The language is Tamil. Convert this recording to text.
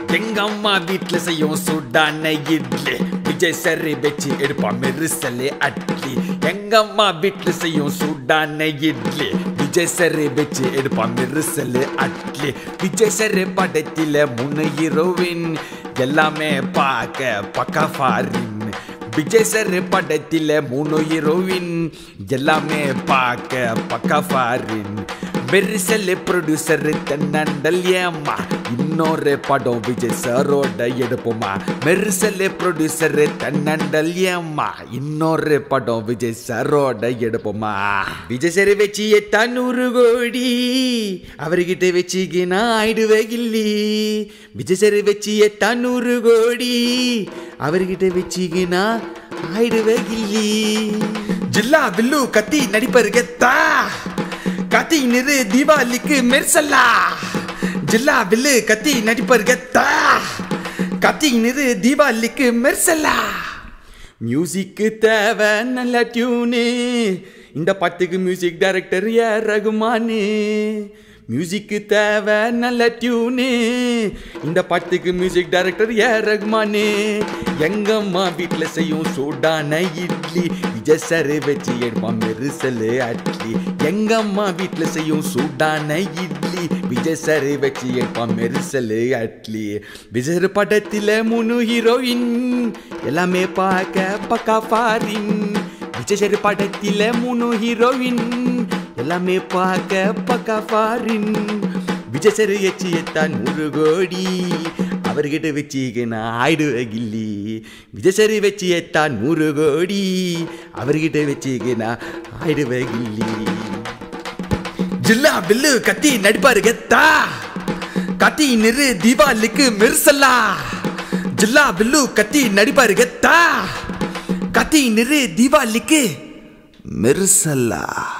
எங்க அம்மா வீட்டுல செய்யும் சூடான இட்லி விஜய் சரி வச்சு எடுப்பா மெரிசலே அட்லி எங்க அம்மா வீட்டுல செய்யும் சூடான இட்லி விஜய் சரி வச்சு எடுப்பா மெரிசலே அட்லி விஜய் சரி படத்தில மூணு ஹீரோவின் எல்லாமே பார்க்க பக்கா ஃபாரின் விஜய் சார் படத்தில் மூணு ஹீரோயின் எல்லாமே பார்க்க பக்கா ஃபாரின் மெரிசல் ப்ரொடியூசர் தென்னண்டல் ஏம்மா இன்னொரு படம் விஜய் சாரோட எடுப்போமா மெரிசல் ப்ரொடியூசர் தென்னண்டல் ஏம்மா இன்னொரு படம் விஜய் சாரோட எடுப்போமா விஜய் சார் வச்சு எத்தானூறு கோடி அவர்கிட்ட வச்சுக்கினா ஆயிடுவே கில்லி விஜய் சார் வச்சு எத்தானூறு கோடி அவர்கிட்ட வச்சுக்கினா ஆயிடுவே கில்லி ஜில்லா வில்லு கத்தி நடிப்பர் கெத்தா கத்தி நிறு தீபாவளிக்கு மெர்சல்லா ஜில்லா வில்லு கத்தி நடிப்பர் கெத்தா கத்தி நிறு தீபாவளிக்கு மெர்சல்லா மியூசிக்கு தேவை நல்ல டியூனு இந்த பத்துக்கு மியூசிக் டைரக்டர் ஏ ரகுமானு மியூசிக்கு தேவை நல்ல டியூனு இந்த பத்துக்கு மியூசிக் டைரக்டர் ஏ ரகுமானு எங்க அம்மா வீட்டில் செய்யும் சூடான இட்லி விஜய் சார் வச்சு எடுப்பான் மெரிசல் அட்லி எங்க அம்மா வீட்டில் செய்யும் சூடான இட்லி விஜய் சார் வச்சு எடுப்பான் மெரிசல் அட்லி விஜய் படத்தில் மூணு ஹீரோயின் எல்லாமே பார்க்க பக்கா ஃபாரின் விஜய் சார் படத்தில் மூணு ஹீரோயின் எல்லாமே பார்க்க பக்கா ஃபாரின் விஜய் சார் எச்சி எத்தான் நூறு கோடி அவர்கிட்ட வச்சுக்க நான் ஆயிடுவே கில்லி விஜய் சார் வச்சு எத்தான் நூறு கோடி அவர்கிட்ட வச்சுக்க நான் ஆயிடுவே கில்லி ஜில்லா பில்லு கத்தி நடிப்பாரு கெத்தா கத்தி நிறு தீபாவளிக்கு மெர்சல்லா ஜில்லா பில்லு கத்தி நடிப்பாரு கெத்தா கத்தி நிறு தீபாவளிக்கு மெர்சல்லா